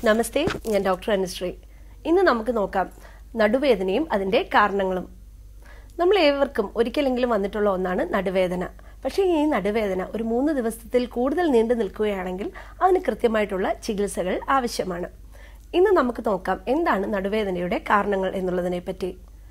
നമസ്തേ ഞാൻ ഡോക്ടർ അനുശ്രീ ഇന്ന് നമുക്ക് നോക്കാം നടുവേദനയും അതിന്റെ കാരണങ്ങളും നമ്മൾ ഏവർക്കും ഒരിക്കലെങ്കിലും വന്നിട്ടുള്ള ഒന്നാണ് നടുവേദന പക്ഷേ ഈ നടുവേദന ഒരു മൂന്ന് ദിവസത്തിൽ കൂടുതൽ നീണ്ടു നിൽക്കുകയാണെങ്കിൽ അതിന് കൃത്യമായിട്ടുള്ള ചികിത്സകൾ ആവശ്യമാണ് ഇന്ന് നമുക്ക് നോക്കാം എന്താണ് നടുവേദനയുടെ കാരണങ്ങൾ എന്നുള്ളതിനെ പറ്റി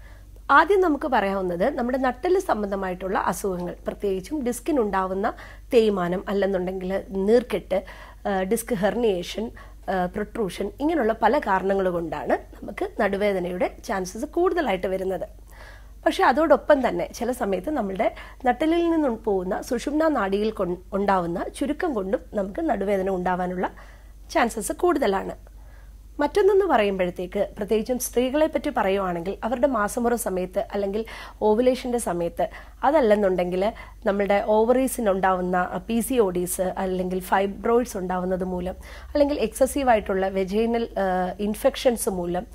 ആദ്യം നമുക്ക് പറയാവുന്നത് നമ്മുടെ നട്ടല് സംബന്ധമായിട്ടുള്ള അസുഖങ്ങൾ പ്രത്യേകിച്ചും ഡിസ്കിനുണ്ടാവുന്ന തേയ്മാനം അല്ലെന്നുണ്ടെങ്കിൽ നീർക്കെട്ട് ഡിസ്ക് ഹെർണിയേഷൻ പ്രൊട്രൂഷൻ ഇങ്ങനെയുള്ള പല കാരണങ്ങൾ കൊണ്ടാണ് നമുക്ക് നടുവേദനയുടെ ചാൻസസ് കൂടുതലായിട്ട് വരുന്നത് പക്ഷെ അതോടൊപ്പം തന്നെ ചില സമയത്ത് നമ്മുടെ നട്ടലിൽ നിന്നും പോകുന്ന സുഷുമ്ന നാഡിയിൽ ഉണ്ടാവുന്ന ചുരുക്കം കൊണ്ടും നമുക്ക് നടുവേദന ഉണ്ടാവാനുള്ള ചാൻസസ് കൂടുതലാണ് മറ്റൊന്നെന്ന് പറയുമ്പോഴത്തേക്ക് പ്രത്യേകിച്ചും സ്ത്രീകളെ പറ്റി പറയുവാണെങ്കിൽ അവരുടെ മാസമുറ സമയത്ത് അല്ലെങ്കിൽ ഓവുലേഷന്റെ സമയത്ത് അതല്ലെന്നുണ്ടെങ്കിൽ നമ്മുടെ ഓവറീസിനുണ്ടാവുന്ന പി സി ഒഡീസ് അല്ലെങ്കിൽ ഫൈബ്രോയിഡ്സ് ഉണ്ടാവുന്നത് മൂലം അല്ലെങ്കിൽ എക്സസീവ് ആയിട്ടുള്ള വെജൈനൽ ഇൻഫെക്ഷൻസ് മൂലം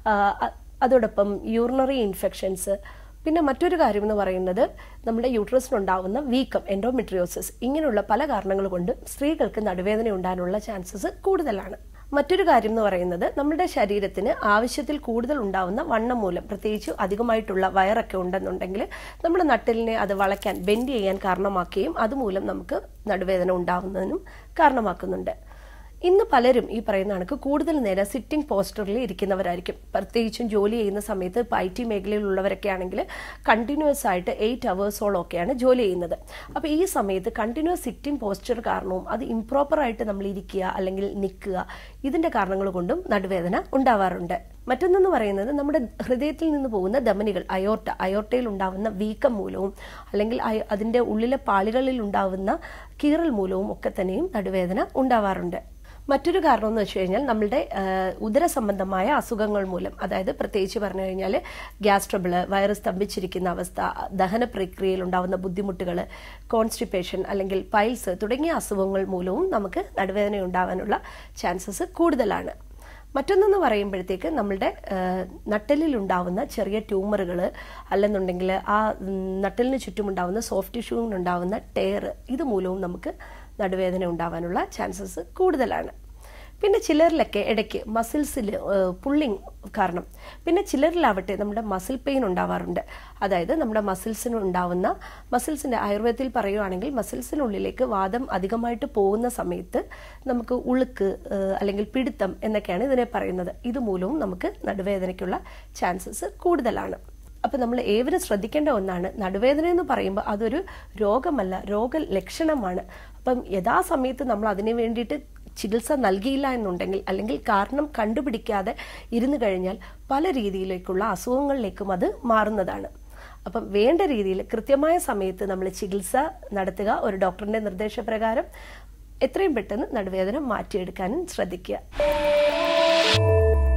അതോടൊപ്പം യൂറിനറി ഇൻഫെക്ഷൻസ് പിന്നെ മറ്റൊരു കാര്യം എന്ന് പറയുന്നത് നമ്മുടെ യൂട്രസിനുണ്ടാവുന്ന വീക്കം എൻഡോമെട്രിയോസിസ് ഇങ്ങനെയുള്ള പല കാരണങ്ങൾ കൊണ്ട് സ്ത്രീകൾക്ക് നടുവേദന ഉണ്ടാകാനുള്ള ചാൻസസ് കൂടുതലാണ് മറ്റൊരു കാര്യം എന്ന് പറയുന്നത് നമ്മുടെ ശരീരത്തിന് ആവശ്യത്തിൽ കൂടുതൽ ഉണ്ടാവുന്ന വണ്ണം മൂലം പ്രത്യേകിച്ച് അധികമായിട്ടുള്ള വയറൊക്കെ ഉണ്ടെന്നുണ്ടെങ്കിൽ നമ്മുടെ നട്ടലിനെ അത് വളയ്ക്കാൻ ബെൻഡ് ചെയ്യാൻ കാരണമാക്കുകയും അതുമൂലം നമുക്ക് നടുവേദന ഉണ്ടാവുന്നതിനും കാരണമാക്കുന്നുണ്ട് ഇന്ന് പലരും ഈ പറയുന്ന കണക്ക് കൂടുതൽ നേരം സിറ്റിംഗ് പോസ്റ്ററിൽ ഇരിക്കുന്നവരായിരിക്കും പ്രത്യേകിച്ചും ജോലി ചെയ്യുന്ന സമയത്ത് ഇപ്പോൾ ഐ ടി മേഖലയിലുള്ളവരൊക്കെ ആണെങ്കിൽ കണ്ടിന്യൂസ് ആയിട്ട് എയ്റ്റ് അവേഴ്സോളൊക്കെയാണ് ജോലി ചെയ്യുന്നത് അപ്പോൾ ഈ സമയത്ത് കണ്ടിന്യൂസ് സിറ്റിംഗ് പോസ്റ്റർ കാരണവും അത് ഇംപ്രോപ്പർ ആയിട്ട് നമ്മൾ ഇരിക്കുക അല്ലെങ്കിൽ നിൽക്കുക ഇതിന്റെ കാരണങ്ങൾ കൊണ്ടും നടുവേദന ഉണ്ടാവാറുണ്ട് മറ്റൊന്നെന്ന് പറയുന്നത് നമ്മുടെ ഹൃദയത്തിൽ നിന്ന് പോകുന്ന ധമനികൾ അയോർട്ട അയോർട്ടയിൽ ഉണ്ടാവുന്ന വീക്കം മൂലവും അല്ലെങ്കിൽ അതിന്റെ ഉള്ളിലെ പാളികളിൽ ഉണ്ടാവുന്ന കീറൽ മൂലവും ഒക്കെ തന്നെയും നടുവേദന ഉണ്ടാവാറുണ്ട് മറ്റൊരു കാരണം എന്ന് വെച്ച് കഴിഞ്ഞാൽ നമ്മളുടെ ഉദര സംബന്ധമായ അസുഖങ്ങൾ മൂലം അതായത് പ്രത്യേകിച്ച് പറഞ്ഞു കഴിഞ്ഞാൽ ഗ്യാസ് ട്രബിള് വയറ് സ്തംഭിച്ചിരിക്കുന്ന അവസ്ഥ ദഹന പ്രക്രിയയിൽ ഉണ്ടാകുന്ന ബുദ്ധിമുട്ടുകൾ കോൺസ്റ്റിപ്പേഷൻ അല്ലെങ്കിൽ പൈൽസ് തുടങ്ങിയ അസുഖങ്ങൾ മൂലവും നമുക്ക് നടുവേദന ഉണ്ടാവാനുള്ള ചാൻസസ് കൂടുതലാണ് മറ്റൊന്നെന്ന് പറയുമ്പോഴത്തേക്ക് നമ്മളുടെ നട്ടലിൽ ഉണ്ടാവുന്ന ചെറിയ ട്യൂമറുകൾ അല്ലെന്നുണ്ടെങ്കിൽ ആ നട്ടലിന് ചുറ്റുമുണ്ടാവുന്ന സോഫ്റ്റ് ടിഷ്യൂവിനുണ്ടാവുന്ന ടയർ ഇത് മൂലവും നമുക്ക് നടുവേദന ഉണ്ടാവാനുള്ള ചാൻസസ് കൂടുതലാണ് പിന്നെ ചിലരിലൊക്കെ ഇടയ്ക്ക് മസിൽസിൽ പുള്ളിങ് കാരണം പിന്നെ ചിലരിലാവട്ടെ നമ്മുടെ മസിൽ പെയിൻ ഉണ്ടാവാറുണ്ട് അതായത് നമ്മുടെ മസിൽസിന് ഉണ്ടാവുന്ന മസിൽസിന്റെ ആയുർവേദത്തിൽ പറയുവാണെങ്കിൽ മസിൽസിനുള്ളിലേക്ക് വാദം അധികമായിട്ട് പോകുന്ന സമയത്ത് നമുക്ക് ഉളുക്ക് അല്ലെങ്കിൽ പിടുത്തം എന്നൊക്കെയാണ് ഇതിനെ പറയുന്നത് ഇതുമൂലവും നമുക്ക് നടുവേദനയ്ക്കുള്ള ചാൻസസ് കൂടുതലാണ് അപ്പം നമ്മൾ ഏവരും ശ്രദ്ധിക്കേണ്ട ഒന്നാണ് നടുവേദന എന്ന് പറയുമ്പോൾ അതൊരു രോഗമല്ല രോഗലക്ഷണമാണ് അപ്പം യഥാസമയത്ത് നമ്മൾ അതിനു വേണ്ടിയിട്ട് ചികിത്സ നൽകിയില്ല എന്നുണ്ടെങ്കിൽ അല്ലെങ്കിൽ കാരണം കണ്ടുപിടിക്കാതെ ഇരുന്നു കഴിഞ്ഞാൽ പല രീതിയിലേക്കുള്ള അസുഖങ്ങളിലേക്കും അത് മാറുന്നതാണ് അപ്പം വേണ്ട രീതിയിൽ കൃത്യമായ സമയത്ത് നമ്മൾ ചികിത്സ നടത്തുക ഒരു ഡോക്ടറിന്റെ നിർദ്ദേശപ്രകാരം എത്രയും പെട്ടെന്ന് നടുവേദന മാറ്റിയെടുക്കാനും ശ്രദ്ധിക്കുക